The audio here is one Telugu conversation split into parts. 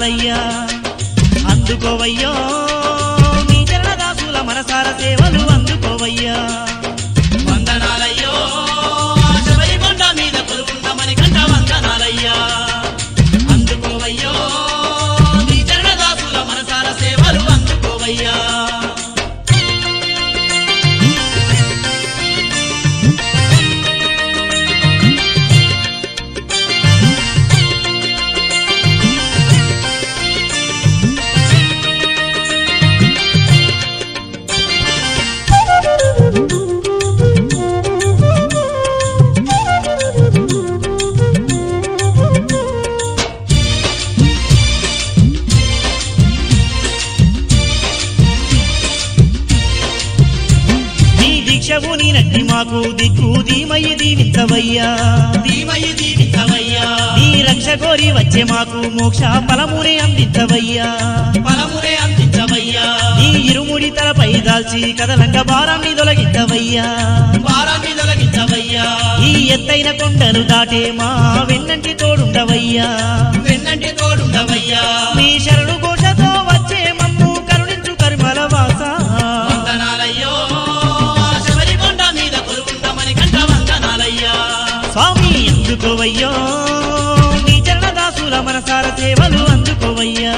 వందనాలయ్యా అందుకోవయ్యో నీ చరణదాసుల మనసార సేవలు అందుకోవయ్యా వందనాలయ్యో శబరికొండ మీద కొలుకుంటామని కంట వందనాలయ్యా అందుకోవయ్యో నీ చరణదాసుల మనసార సేవలు అందుకోవయ్యా నీ దీక్షవు నీ నట్టి మాకు దిక్కు ధీమయ్యి దీవించవయ్యా దీవయి దీవితవయ్యా నీ రక్ష కోరి వచ్చే మాకు మోక్ష ఫలమునే అందించవయ్యా ఫలమునే అందించవయ్యా నీ ఇరుముడి తలపై దాల్చి కదలంగ భారాన్ని తొలగించవయ్యా వారాన్ని తొలగించవయ్యా ఈ ఎత్తైన కొండలు దాటే మా వెన్నంటి తోడుండవయ్యా వెన్నంటి తోడుండవయ్యా నీ శరణు ఘోషతో వచ్చే మమ్ము కరుణించు కరిమల వాస వందనాలయ్యో శబరికొండ మీద కొలుకుంటామని కంట వందనాలయ్యా స్వామి అందుకోవయ్యో నీ చరణదాసుల మనసార సేవలు అందుకోవయ్యా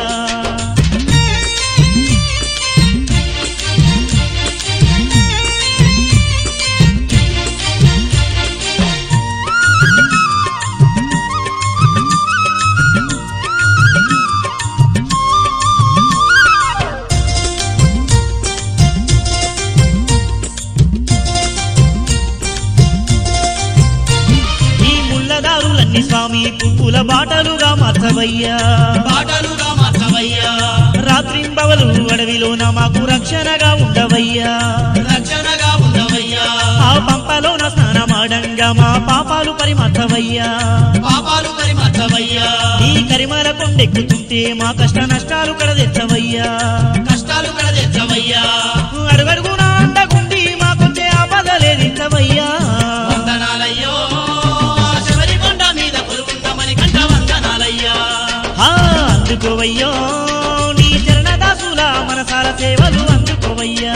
ఈ ముళ్ళదారులన్నీ స్వామి పువ్వుల బాటలుగా మార్చవయ్యా పాటలుగా మార్చవయ్యా రాత్రింబవలు అడవిలోన మాకు రక్షణగా ఉండవయ్యా రక్షణగా ఉండవయ్యా ఆ పంపలోన స్నానమాడంగా మా పాపాలు పరిమర్చవయ్యా పాపాలు పరిమర్చవయ్యా ఈ కరిమల కొండెక్కుతుంటే మా కష్ట నష్టాలు కడదెచ్చవయ్యా కష్టాలు కడదెచ్చవయ్యా అడుగడుగునా అండగుండి మాకొచ్చే ఆపదలేదిచ్చవయ్యా వందనాలయ్యో శబరికొండ మీద కొలుకుంటామని కంట వందనాలయ్యా ఆ, అందుకోవయ్యో నీ చరణదాసుల మనసాల సేవలు అందుకోవయ్యా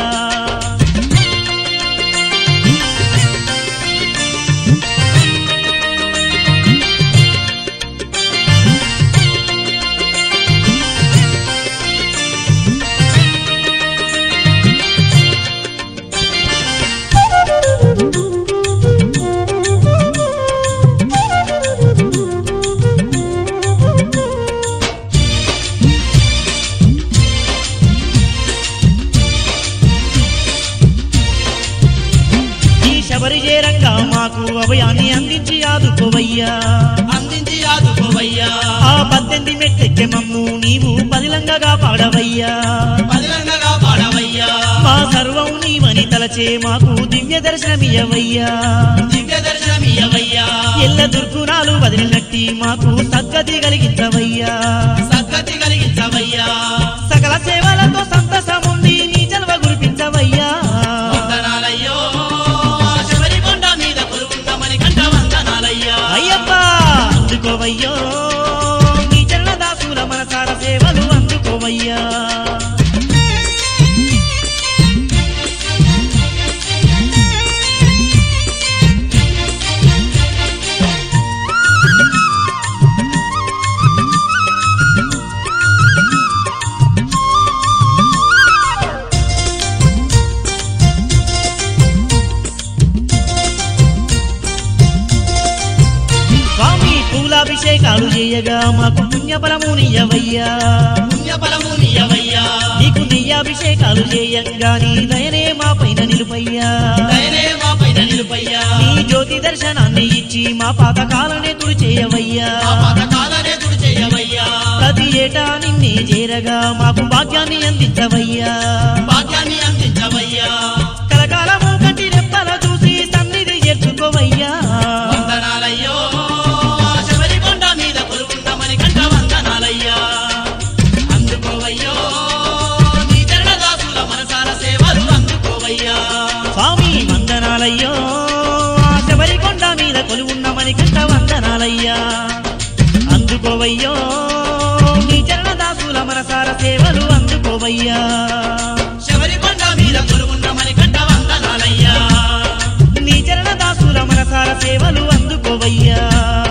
ఈ శబరి చేరంగా మాకు అభయాన్ని అందించి ఆదుకోవయ్యా అందించి ఆదుకోవయ్యా ఆ పద్దెనిమిది మెట్టెక్కె మమ్ము నీవు పదిలంగా కాపాడవయ్యా పదిలంగగా పాడవయ్యా మా సర్వం నీవని తలచే మాకు దివ్య దర్శనమియవయ్యా దివ్య దర్శనమియ్యవయ్యా ఎల్ల దుర్గుణాలు వదిలినట్టి మాకు సద్గతి కలిగించవయ్యా సద్గతి కలిగించవయ్యా సకల సేవలతో సంతసముంది నీ జన్మ గురిపించవయ్యా వందనాలయ్యో శబరికొండ మీద కొలుకుంటామని కంట వందనాలయ్యా అయ్యప్ప అందుకోవయ్యో నీ చరణదాసుల మనసార సేవలు అందుకోవయ్యా స్వామి పూలాభిషేకాలు చేయగా మాకు పుణ్యఫలమునియవయ్యా పుణ్యఫలము నీయవయ్యా నీకు నెయ్యాభిషేకాలు చేయంగా నీ దయనే మా పైన నిలుపయ్యా దయనే మా పైన నిలుపయ్యా నీ జ్యోతి దర్శనాన్ని ఇచ్చి మా పాతకాలనే తుడి చేయవయ్యా మా పథకాలనే తుడి చేయవయ్యా ప్రతి ఏటా నిన్నే చేరగా మాకు భాగ్యాన్ని అందించవయ్యా భాగ్యాన్ని అందించవయ్యా కలకాలము కంటి రెప్పల చూసి సన్నిధి చేర్చుకోవయ్యా వందనాలయ్యో శబరికొండ మీద కొలుకుంటామని కంట వందనాలయ్యా అందుకోవయ్యో నీ చరణదాసుల మనసార సేవలు అందుకోవయ్యా స్వామి వందనాలయ్యో ఆ శబరికొండ మీద కొలువున్న మణికంఠ వందనాలయ్యా అందుకోవయ్యో నీ చరణదాసు అందుకోవయ్యా శబరికొండ మీద కొలువున్న మణికంఠ వందనాలయ్యా నీ చరణ దాసుల మనసార సేవలు అందుకోవయ్యా